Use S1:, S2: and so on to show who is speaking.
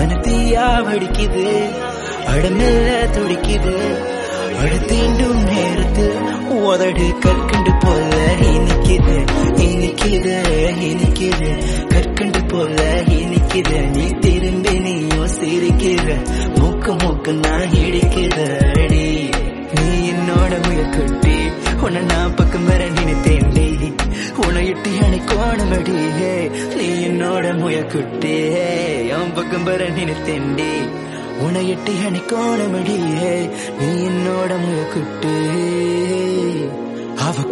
S1: மனத்தீயா வடிக்குது அடமெல்ல துடிக்குது அட தீண்டும் நேரத்தில் உதடு கற்கண்டு போல இனிக்குது இனிக்குது இனிக்குது கற்கண்டு போல இனிக்குது நீ திரும்பி நீயும் சிரிக்கிற மூக்கு மூக்கு நான் இடிக்கிற அடி நீ என்னோட முயற்குட்டி உன்னை நான் பக்கம் வர நினைத்தேன்டி உன்னை இட்டு அணைக்கோணமடி நீ என்னோட முயற்குட்டி என் பக்கம் வர நினைத்தேன்டி உன்னை இட்டு அணைக்கோணமடி நீ என்னோட முயற்குட்டி அவ